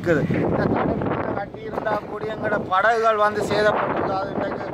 இருக்குது இந்த தடுப்பு கட்டி இருந்தால் கூடிய எங்களோட படகுகள் வந்து சேதப்பட்டிருக்கு அது இன்றைக்கு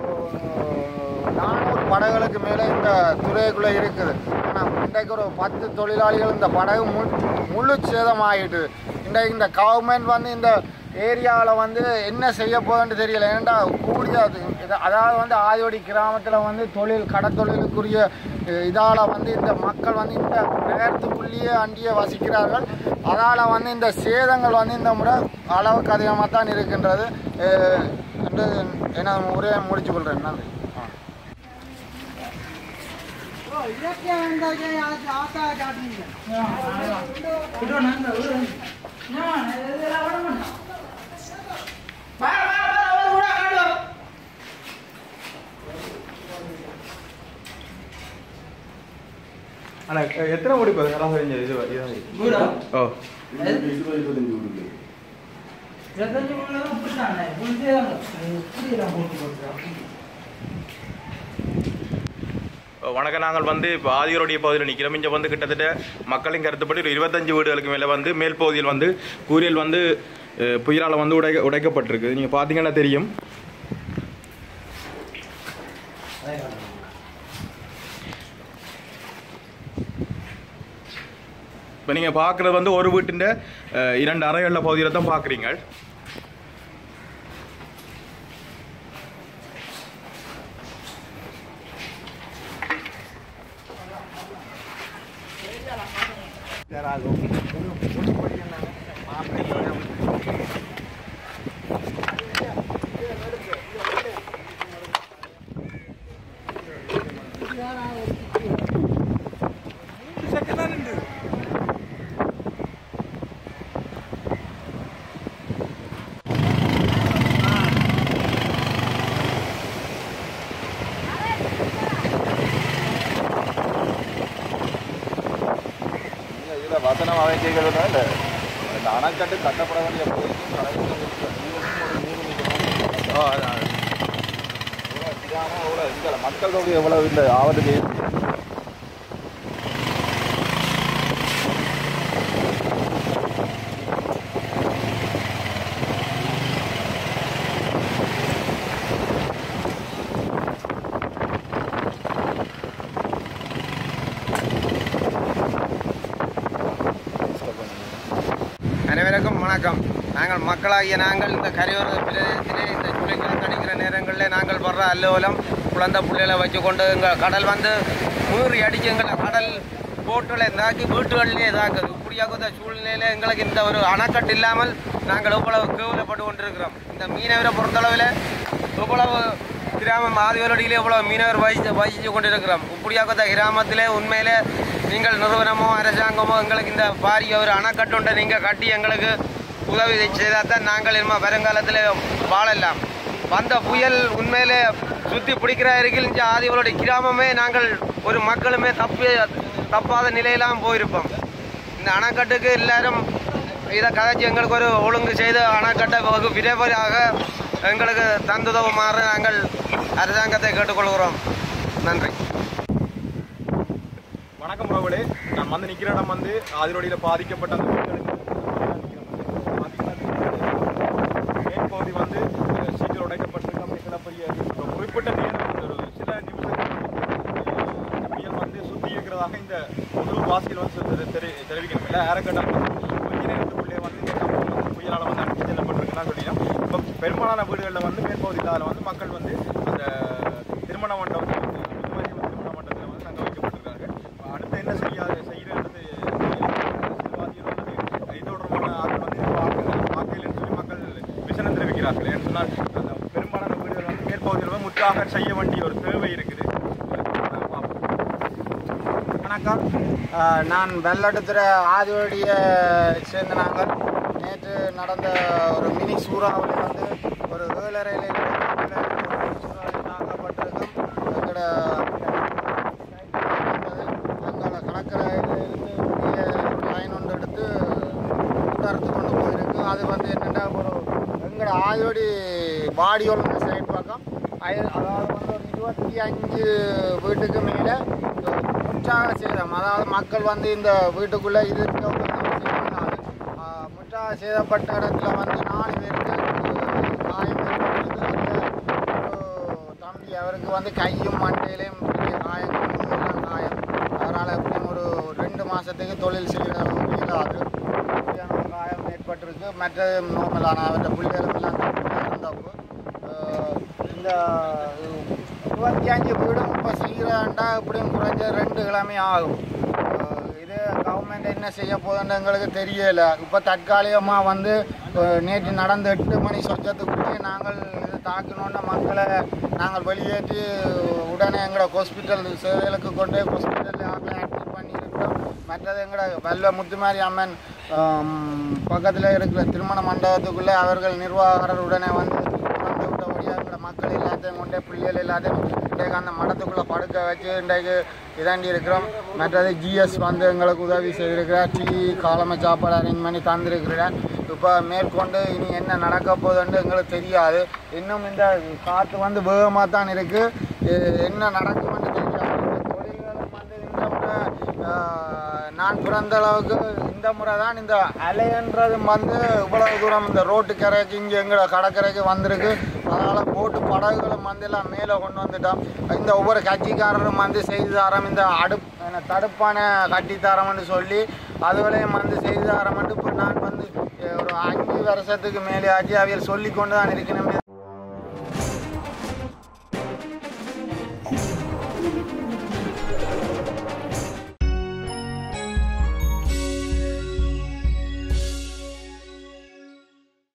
நானூறு படகுகளுக்கு மேலே இந்த துறைக்குள்ளே இருக்குது ஆனால் இன்றைக்கு ஒரு பத்து தொழிலாளிகள் இந்த படகு முழு முழு சேதமாகிட்டு இன்றைக்கு இந்த கவர்மெண்ட் வந்து இந்த ஏரியாவில் வந்து என்ன செய்ய போகுதுன்னு தெரியல ஏன்டா கூடிய அது இது- அதாவது வந்து ஆதிவடி கிராமத்தில் வந்து தொழில் கடத்தொழிலுக்குரிய இதால் வந்து இந்த மக்கள் வந்து இந்த நகரத்துக்குள்ளேயே அண்டியே வசிக்கிறார்கள் அதால் வந்து இந்த சேதங்கள் வந்து இந்த முறை அளவுக்கு அதிகமாக தான் இருக்கின்றது அஹ் என்று என்ன உரையை முடிச்சு கொள்கிறேன் நன்றி ஆ. அண்ணா எ- எத்தனை கோடி இப்போ சராசரி இந்த இது இதாக ஓ வணக்கம் நாங்கள் வந்து இப்போ ஆதியோருடைய பகுதியில் நிற்கிறோம் இங்கே வந்து கிட்டத்தட்ட மக்களின் கருத்துப்படி ஒரு இருபத்தஞ்சு வீடுகளுக்கு மேலே வந்து மேல் பகுதியில் வந்து கூரியல் வந்து அஹ், புயலால் வந்து உடைக்க உடைக்கப்பட்டிருக்கு நீங்கள் பார்த்தீங்கன்னா தெரியும் இப்போ நீங்கள் பார்க்குறது வந்து ஒரு வீட்டின் அஹ், இரண்டு அறைகளில் பகுதியில் தான் பார்க்குறீங்க இதில் வசனமாகவே கேட்கறதுனால இல்லை இந்த அணைக்கட்டு கட்டப்பட வேண்டிய பகுதிக்கும் எவ்வளோ இந்த மக்கள் தொகை எவ்வளவு இல்லை ஆபத்துக்கு அனைவருக்கும் வணக்கம் நாங்கள் மக்களாகிய நாங்கள் இந்த கரையோர பிரதேசத்திலே இந்த சுழிக்கால் அடிக்கிற நேரங்களில் நாங்கள் வர்ற அல்லோலம் குழந்தை பிள்ளைகளை வச்சுக்கொண்டு எங்கள் கடல் வந்து மீறி அடிச்சு எங்களை கடல் போட்டுகளை தாக்கி வீட்டுகளிலே தாக்குது இப்படியாக இந்த சூழ்நிலையில் எங்களுக்கு இந்த ஒரு அணைக்கட்டு இல்லாமல் நாங்கள் இவ்வளவு கேவலப்பட்டு கொண்டிருக்கிறோம் இந்த மீனவரை பொறுத்தளவில் இவ்வளவு கிராமம் ஆதிவலடியிலே இவ்வளவு மீனவர் வகிச்சு வகிச்சு கொண்டிருக்கிறோம் இப்படியாக இந்த கிராமத்திலே உண்மையிலே நீங்கள் நிறுவனமோ அரசாங்கமோ எங்களுக்கு இந்த பாரிய ஒரு அணைக்கட்டுண்டை நீங்கள் கட்டி எங்களுக்கு உதவி செய்தால் தான் நாங்கள் இனிமே வருங்காலத்தில் வாழலாம் வந்த புயல் உண்மையிலே சுற்றி பிடிக்கிற அருகில் இந்த ஆதிவலோட கிராமமே நாங்கள் ஒரு மக்களுமே தப்பி தப்பாத நிலையெல்லாம் போயிருப்போம் இந்த அணைக்கட்டுக்கு எல்லாரும் இதை கதைச்சி எங்களுக்கு ஒரு ஒழுங்கு செய்து அணைக்கட்டை வெகு விரைவாக எங்களுக்கு தந்துதவுமாறு நாங்கள் அரசாங்கத்தை கேட்டுக்கொள்கிறோம் நன்றி வணக்கம் உறவுகளே நான் வந்து நிற்கிற இடம் வந்து ஆதிரோடியில் பாதிக்கப்பட்ட அந்த மக்களுக்கு மேல் பகுதி வந்து அஹ், சீக்கிரம் உடைக்கப்பட்டிருக்கு அப்படி கிளப்பரிய ஒரு குறிப்பிட்ட நேரம் ஒரு சில நிமிஷங்கள் இந்த புயல் வந்து சுற்றி இருக்கிறதாக இந்த முதல் வாசிகள் வந்து தெரி- தெரி- தெரிவிக்கணும் இல்லை ஏறக்கட்டம் கொஞ்ச நேரத்துக்குள்ளே வந்து இந்த சம்பவம் வந்து புயலால் வந்து அடித்து செல்லப்பட்டிருக்குன்னா சொல்லிடும் இப்போ பெரும்பாலான வீடுகளில் வந்து மேற்பகுதியில் வந்து மக்கள் வந்து அந்த திருமண மண்டபத்தில் வந்து அந்த மாதிரி ஒரு திருமண மண்டபத்தில் வந்து தங்க வைக்கப்பட்டிருக்காங்க இப்ப அடுத்து என்ன செய்யாது செய்கிறது இது தொடர்பான ஆட்கள் வந்து வாக்கையில் சொல்லி மக்கள் விசனம் தெரிவிக்கிறார்கள் ஏன்னு சொன்னால் அந்த பெரும்பாலான வீடுகள் வந்து மேற்பகுதியில் வந்து முற்றாக செய்ய வேண்டிய ஒரு தேவை இருக்குது வணக்கம் ஆஹ் நான் வெள்ளட்டுத்துறை ஆதிவடியை சேர்ந்த நாங்கள் நேற்று நடந்த ஒரு மினி சூறாவளி வந்து ஒரு ஏழரையில் சூறாவளி தாக்கப்பட்டிருக்கும் எங்களோட எங்களோட கடற்கரையிலிருந்து பெரிய லைன் ஒன்று எடுத்து கருத்து கொண்டு போயிருக்கு அது வந்து என்னென்னா ஒரு எங்களோட ஆயோடி வாடியோட சைட் பக்கம் அய- அதாவது வந்து ஒரு இருபத்தி அஞ்சு வீட்டுக்கு மேலே முற்றாக சேதம் அதாவது மக்கள் வந்து இந்த வீட்டுக்குள்ளே இருக்கவங்க முற்றாக சேதப்பட்ட இடத்துல வந்து நாலு பேருக்கு அஹ், காயம் ஏற்பட்டிருக்கு. அதுல ஒரு தம்பி அவருக்கு வந்து கையும் மண்டையிலையும் பெரிய காயம் முதுகுலாம் காயம் அதனால் எப்படியும் ஒரு ரெண்டு மாதத்துக்கு தொழில் செய்ய இயலாது அப்படியான ஒரு காயம் ஏற்பட்டிருக்கு மற்றது நோமலான அவற்றை பிள்ளைகளுக்கெல்லாம் இருந்தப்போ அஹ், இந்த இருபத்தி அஞ்சு வீடும் இப்போ செய்கிறாண்டா எப்படியும் குறைஞ்ச ரெண்டு கிழமை ஆகும் அஹ், இது கவர்மெண்ட் என்ன செய்ய போகுதுன்னு எங்களுக்கு தெரியல இப்போ தற்காலிகமாக வந்து அஹ், நேற்று நடந்த எட்டு மணி சொச்சத்துக்குள்ளே நாங்கள் இது தாக்கணுன்ற மக்களை நாங்கள் வெளியேற்றி உடனே எங்களோட ஹாஸ்பிட்டல் சேவைகளுக்கு கொண்டு ஹாஸ்பிட்டலில் ஆக்களை அட்மிட் பண்ணியிருக்கிறோம் மற்றது எங்களோட வெல்ல முத்துமாரி அம்மன் பக்கத்தில் இருக்கிற திருமண மண்டபத்துக்குள்ளே அவர்கள் நிர்வாகர் உடனே வந்து வந்து விட்டபடியாக எங்களோட மக்கள் எல்லாத்தையும் கொண்டே பிள்ளைகள் எல்லாத்தையும் இன்றைக்கு அந்த மடத்துக்குள்ளே படுக்க வச்சு இன்றைக்கு இதாண்டி இருக்கிறோம் மற்றது ஜிஎஸ் வந்து எங்களுக்கு உதவி செய்திருக்கிறார் டீ காலமை சாப்பாடு அரேஞ்ச் பண்ணி தந்திருக்கிறார் இப்போ மேற்கொண்டு இனி என்ன நடக்க போகுதுன்னு எங்களுக்கு தெரியாது இன்னும் இந்த காற்று வந்து வேகமாக தான் இருக்குது என்ன நடக்கும்னு தெரியாது இந்த தொழில்களும் வந்து இந்த முறை ஆஹ், நான் பிறந்த அளவுக்கு இந்த முறை தான் இந்த அலைன்றது வந்து இவ்வளவு தூரம் இந்த ரோட்டு கரைக்கு இங்கே எங்களை கடற்கரைக்கு வந்திருக்கு அதனால் போட்டு படகுகளும் வந்து எல்லாம் மேலே கொண்டு வந்துட்டோம் இந்த ஒவ்வொரு கட்சிக்காரரும் வந்து செய்து தரோம் இந்த அடுப் என்ன, தடுப்பான கட்டி தரோம்னு சொல்லி அதுகளையும் வந்து செய்து தரோம்னு இப்போ நான் வந்து அஹ், ஒரு அஞ்சு வருஷத்துக்கு மேலே ஆச்சு அவியல் சொல்லி கொண்டு தான் இருக்கணும்